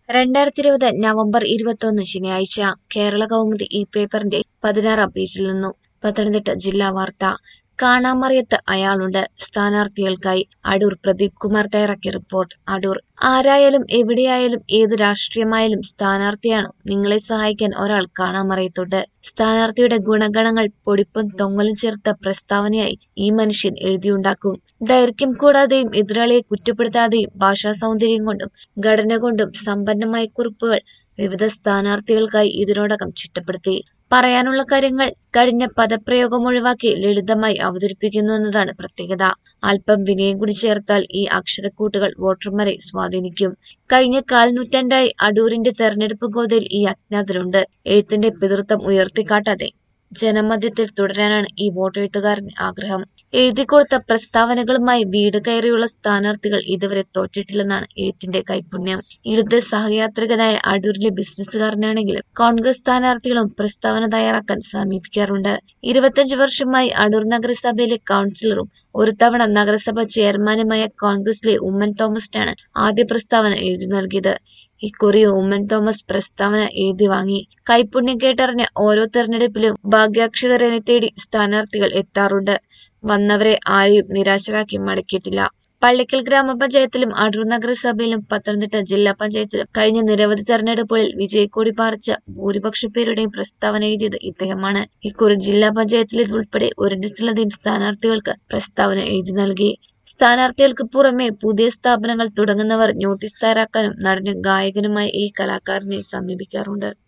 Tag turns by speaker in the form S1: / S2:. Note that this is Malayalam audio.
S1: രണ്ടായിരത്തി ഇരുപത് നവംബർ ഇരുപത്തൊന്ന് ശനിയാഴ്ച കേരള കൗമുദി ഈ പേപ്പറിന്റെ പതിനാറാം പേജിൽ നിന്നും പത്തനംതിട്ട ജില്ലാ വാർത്ത കാണാമറിയത്ത് അയാളുണ്ട് സ്ഥാനാർത്ഥികൾക്കായി അടൂർ പ്രദീപ് കുമാർ തയ്യാറാക്കിയ റിപ്പോർട്ട് അടൂർ ആരായാലും എവിടെയായാലും ഏത് രാഷ്ട്രീയമായാലും സ്ഥാനാർത്ഥിയാണോ നിങ്ങളെ സഹായിക്കാൻ ഒരാൾ കാണാമറിയത്തുണ്ട് സ്ഥാനാർത്ഥിയുടെ ഗുണഗണങ്ങൾ പൊടിപ്പും തൊങ്ങലും ചേർത്ത പ്രസ്താവനയായി ഈ മനുഷ്യൻ എഴുതിയുണ്ടാക്കും ദൈർഘ്യം കൂടാതെയും എതിരാളിയെ കുറ്റപ്പെടുത്താതെയും ഭാഷാ സൗന്ദര്യം കൊണ്ടും ഘടന കൊണ്ടും സമ്പന്നമായ കുറിപ്പുകൾ വിവിധ സ്ഥാനാർത്ഥികൾക്കായി ഇതിനോടകം ചിട്ടപ്പെടുത്തി പറയാനുള്ള കാര്യങ്ങൾ കഴിഞ്ഞ പദപ്രയോഗം ഒഴിവാക്കി ലളിതമായി അവതരിപ്പിക്കുന്നു എന്നതാണ് പ്രത്യേകത അല്പം വിനയം കൂടി ചേർത്താൽ ഈ അക്ഷരക്കൂട്ടുകൾ വോട്ടർമാരെ സ്വാധീനിക്കും കഴിഞ്ഞ കാൽ നൂറ്റാണ്ടായി അടൂരിന്റെ തെരഞ്ഞെടുപ്പ് ഗോതയിൽ ഈ അജ്ഞാതരുണ്ട് എഴുത്തിന്റെ പിതൃത്വം ഉയർത്തിക്കാട്ടാതെ ജനമധ്യത്തിൽ തുടരാനാണ് ഈ വോട്ടെഴുത്തുകാരന് ആഗ്രഹം എഴുതിക്കൊടുത്ത പ്രസ്താവനകളുമായി വീട് കയറിയുള്ള സ്ഥാനാർത്ഥികൾ ഇതുവരെ തോറ്റിട്ടില്ലെന്നാണ് എഴുത്തിന്റെ കൈപുണ്യം ഇടത് സഹയാത്രികനായ അടൂരിലെ ബിസിനസ്സുകാരനാണെങ്കിലും കോൺഗ്രസ് സ്ഥാനാർത്ഥികളും പ്രസ്താവന തയ്യാറാക്കാൻ സമീപിക്കാറുണ്ട് ഇരുപത്തഞ്ച് വർഷമായി അടൂർ നഗരസഭയിലെ കൗൺസിലറും ഒരു തവണ നഗരസഭ ചെയർമാനുമായ കോൺഗ്രസിലെ ഉമ്മൻ തോമസിനാണ് ആദ്യ പ്രസ്താവന എഴുതി നൽകിയത് ഇക്കുറി ഉമ്മൻ തോമസ് പ്രസ്താവന എഴുതി വാങ്ങി കൈപുണ്യം കേട്ടറിഞ്ഞ ഓരോ തെരഞ്ഞെടുപ്പിലും ഭാഗ്യാക്ഷകരനെ തേടി സ്ഥാനാർത്ഥികൾ എത്താറുണ്ട് വന്നവരെ ആരെയും നിരാശരാക്കി മടക്കിയിട്ടില്ല പള്ളിക്കൽ ഗ്രാമപഞ്ചായത്തിലും അടൂർ നഗരസഭയിലും പത്തനംതിട്ട ജില്ലാ പഞ്ചായത്തിലും കഴിഞ്ഞ നിരവധി തെരഞ്ഞെടുപ്പുകളിൽ വിജയക്കൊടി പാറിച്ച ഭൂരിപക്ഷ പേരുടെയും പ്രസ്താവന എഴുതിയത് ഇദ്ദേഹമാണ് ഇക്കുറി ജില്ലാ പഞ്ചായത്തിലേത് ഉൾപ്പെടെ ഒരു ഡസനിലധികം സ്ഥാനാർത്ഥികൾക്ക് പ്രസ്താവന എഴുതി നൽകി സ്ഥാനാർത്ഥികൾക്ക് പുറമെ പുതിയ സ്ഥാപനങ്ങൾ തുടങ്ങുന്നവർ നോട്ടീസ് തയ്യാറാക്കാനും നടനും ഗായകനുമായ ഈ കലാകാരനെ സമീപിക്കാറുണ്ട്